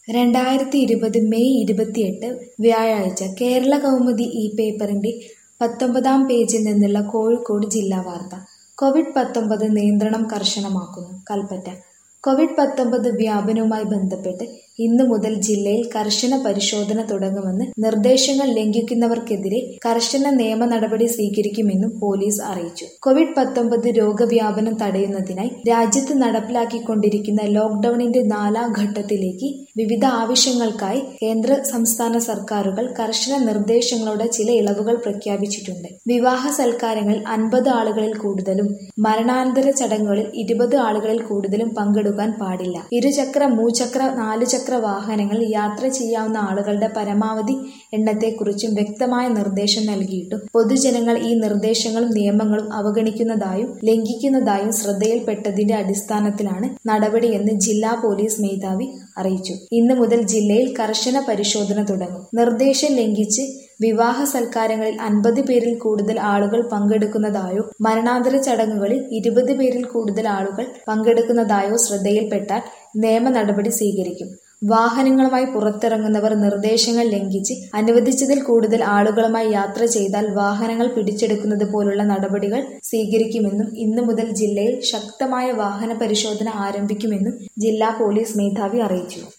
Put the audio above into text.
രണ്ടായിരത്തി ഇരുപത് മെയ് ഇരുപത്തിയെട്ട് വ്യാഴാഴ്ച കേരള കൗമുദി ഈ പേപ്പറിന്റെ പത്തൊമ്പതാം പേജിൽ നിന്നുള്ള കോഴിക്കോട് ജില്ലാ വാർത്ത കോവിഡ് പത്തൊമ്പത് നിയന്ത്രണം കർശനമാക്കുന്നു കൽപ്പറ്റ കോവിഡ് പത്തൊമ്പത് വ്യാപനവുമായി ബന്ധപ്പെട്ട് ഇന്നു മുതൽ ജില്ലയിൽ കർശന പരിശോധന തുടങ്ങുമെന്ന് നിർദ്ദേശങ്ങൾ ലംഘിക്കുന്നവർക്കെതിരെ കർശന നിയമ നടപടി സ്വീകരിക്കുമെന്നും പോലീസ് അറിയിച്ചു കോവിഡ് പത്തൊമ്പത് രോഗവ്യാപനം തടയുന്നതിനായി രാജ്യത്ത് നടപ്പിലാക്കിക്കൊണ്ടിരിക്കുന്ന ലോക്ഡൌണിന്റെ നാലാം ഘട്ടത്തിലേക്ക് വിവിധ ആവശ്യങ്ങൾക്കായി കേന്ദ്ര സംസ്ഥാന സർക്കാരുകൾ കർശന നിർദ്ദേശങ്ങളോടെ ചില ഇളവുകൾ പ്രഖ്യാപിച്ചിട്ടുണ്ട് വിവാഹ സൽക്കാരങ്ങളിൽ അൻപത് ആളുകളിൽ കൂടുതലും മരണാനന്തര ചടങ്ങുകളിൽ ഇരുപത് ആളുകളിൽ കൂടുതലും പങ്കെടുക്കാൻ പാടില്ല ഇരുചക്ര മൂചക്ര നാലുചക്ര വാഹനങ്ങളിൽ യാത്ര ചെയ്യാവുന്ന ആളുകളുടെ പരമാവധി എണ്ണത്തെക്കുറിച്ചും വ്യക്തമായ നിർദ്ദേശം നൽകിയിട്ടും പൊതുജനങ്ങൾ ഈ നിർദ്ദേശങ്ങളും നിയമങ്ങളും അവഗണിക്കുന്നതായും ലംഘിക്കുന്നതായും ശ്രദ്ധയിൽപ്പെട്ടതിന്റെ അടിസ്ഥാനത്തിലാണ് നടപടിയെന്ന് ജില്ലാ പോലീസ് മേധാവി അറിയിച്ചു ഇന്നു മുതൽ ജില്ലയിൽ കർശന പരിശോധന തുടങ്ങും നിർദ്ദേശം ലംഘിച്ച് വിവാഹ സൽക്കാരങ്ങളിൽ അൻപത് പേരിൽ കൂടുതൽ ആളുകൾ പങ്കെടുക്കുന്നതായോ മരണാന്തര ചടങ്ങുകളിൽ ഇരുപത് പേരിൽ കൂടുതൽ ആളുകൾ പങ്കെടുക്കുന്നതായോ ശ്രദ്ധയിൽപ്പെട്ടാൽ നിയമ നടപടി സ്വീകരിക്കും വാഹനങ്ങളുമായി പുറത്തിറങ്ങുന്നവർ നിർദ്ദേശങ്ങൾ ലംഘിച്ച് അനുവദിച്ചതിൽ കൂടുതൽ ആളുകളുമായി യാത്ര ചെയ്താൽ വാഹനങ്ങൾ പിടിച്ചെടുക്കുന്നത് പോലുള്ള നടപടികൾ സ്വീകരിക്കുമെന്നും ഇന്നു മുതൽ ജില്ലയിൽ ശക്തമായ വാഹന പരിശോധന ആരംഭിക്കുമെന്നും ജില്ലാ പോലീസ് മേധാവി അറിയിച്ചു